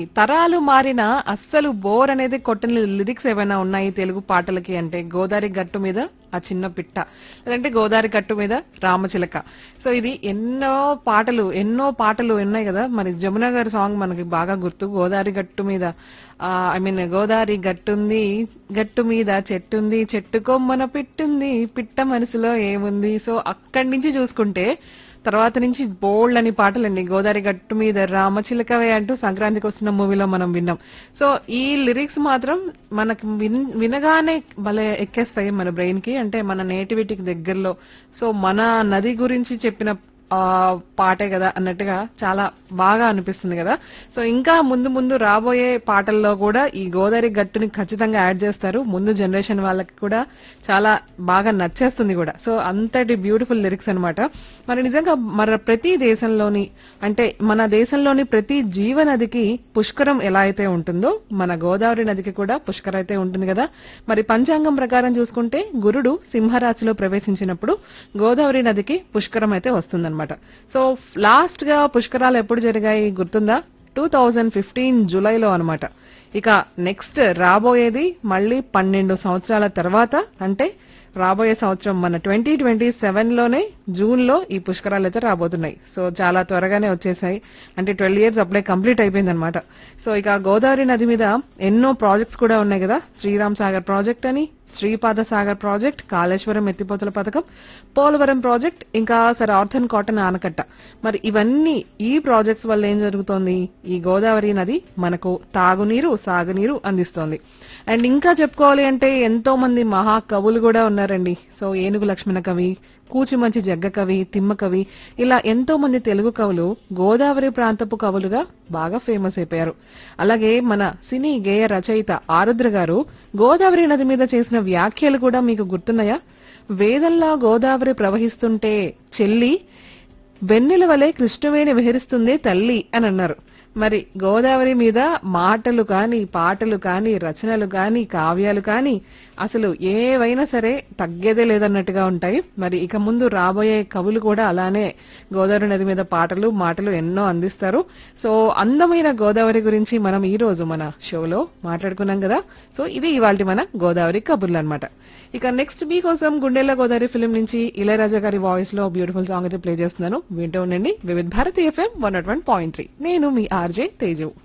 తరాలు మారినా అస్సలు బోర్ అనేది కొట్టని లిరిక్స్ ఏమైనా ఉన్నాయి తెలుగు పాటలకి అంటే గోదావరి గట్టు మీద ఆ చిన్న పిట్ట లేదంటే గోదావరి గట్టు మీద రామచిలక సో ఇది ఎన్నో పాటలు ఎన్నో పాటలు ఉన్నాయి కదా మరి జమున గారి సాంగ్ మనకి బాగా గుర్తు గోదావరి గట్టు మీద ఐ మీన్ గోదావరి గట్టుంది గట్టు మీద చెట్టుంది చెట్టు కొమ్మన పిట్టుంది పిట్ట మనసులో ఏముంది సో అక్కడి నుంచి చూసుకుంటే తర్వాత నుంచి బోల్డ్ అని పాటలండి గోదావరి గట్టు మీద రామచిలకవే అంటూ సంక్రాంతికి వస్తున్న మూవీలో మనం విన్నాం సో ఈ లిరిక్స్ మాత్రం మనకు విన్- వినగానే భలే ఎక్కేస్తాయి మన బ్రెయిన్ కి అంటే మన నేటివిటీకి దగ్గరలో సో మన నది గురించి చెప్పిన ఆ పాటే కదా అన్నట్టుగా చాలా బాగా అనిపిస్తుంది కదా సో ఇంకా ముందు ముందు రాబోయే పాటల్లో కూడా ఈ గోదావరి గట్టుని ఖచ్చితంగా యాడ్ చేస్తారు ముందు జనరేషన్ వాళ్ళకి కూడా చాలా బాగా నచ్చేస్తుంది కూడా సో అంతటి బ్యూటిఫుల్ లిరిక్స్ అన్నమాట మరి నిజంగా మన ప్రతి దేశంలోని అంటే మన దేశంలోని ప్రతి జీవనదికి పుష్కరం ఎలా అయితే ఉంటుందో మన గోదావరి నదికి కూడా పుష్కర అయితే ఉంటుంది కదా మరి పంచాంగం ప్రకారం చూసుకుంటే గురుడు సింహరాశిలో ప్రవేశించినప్పుడు గోదావరి నదికి పుష్కరం అయితే వస్తుందన్నమాట సో లాస్ట్ గా పుష్కరాలు ఎప్పుడు జరిగాయి గుర్తుందా టూ థౌజండ్ ఫిఫ్టీన్ జూలైలో అనమాట ఇక నెక్స్ట్ రాబోయేది మళ్ళీ పన్నెండు సంవత్సరాల తర్వాత అంటే రాబోయే సంవత్సరం మన ట్వంటీ ట్వంటీ సెవెన్ లోనే జూన్ లో ఈ పుష్కరాలు అయితే రాబోతున్నాయి సో చాలా త్వరగానే వచ్చేసాయి అంటే ట్వెల్వ్ ఇయర్స్ అప్పుడే కంప్లీట్ అయిపోయింది అనమాట సో ఇక గోదావరి నది మీద ఎన్నో ప్రాజెక్ట్స్ కూడా ఉన్నాయి కదా శ్రీరామ్ సాగర్ ప్రాజెక్ట్ అని శ్రీపాద సాగర్ ప్రాజెక్ట్ కాళేశ్వరం ఎత్తిపోతల పథకం పోలవరం ప్రాజెక్ట్ ఇంకా సర్ ఆర్థన్ కాటన్ ఆనకట్ట మరి ఇవన్నీ ఈ ప్రాజెక్ట్స్ వల్ల ఏం జరుగుతోంది ఈ గోదావరి నది మనకు తాగునీరు సాగునీరు అందిస్తోంది అండ్ ఇంకా చెప్పుకోవాలి అంటే ఎంతో మంది మహా కవులు కూడా ఉన్నారండి సో ఏనుగు లక్ష్మణ కవి కూచిమంచి జగ్గ కవి తిమ్మ కవి ఇలా ఎంతో మంది తెలుగు కవులు గోదావరి ప్రాంతపు కవులుగా బాగా ఫేమస్ అయిపోయారు అలాగే మన సినీ గేయ రచయిత ఆరుద్ర గారు గోదావరి నది మీద చేసిన వ్యాఖ్యలు కూడా మీకు గుర్తున్నాయా వేదంలా గోదావరి ప్రవహిస్తుంటే చెల్లి వెన్నెల వలె కృష్ణవేణి విహరిస్తుంది తల్లి అని అన్నారు మరి గోదావరి మీద మాటలు కాని పాటలు కాని రచనలు కాని కావ్యాలు కాని అసలు ఏవైనా సరే తగ్గేదే లేదన్నట్టుగా ఉంటాయి మరి ఇక ముందు రాబోయే కవులు కూడా అలానే గోదావరి నది మీద పాటలు మాటలు ఎన్నో అందిస్తారు సో అందమైన గోదావరి గురించి మనం ఈ రోజు మన షోలో మాట్లాడుకున్నాం కదా సో ఇది ఇవాళ మన గోదావరి కబుర్లు అన్నమాట ఇక నెక్స్ట్ మీ కోసం గుండెల గోదావరి ఫిలిం నుంచి ఇళయరాజా గారి వాయిస్ లో బ్యూటిఫుల్ సాంగ్ అయితే ప్లే చేస్తున్నాను వింటూ ఉండండి Vividh Bharati FM one nought one point three నేను మీ ఆర్జే తేజు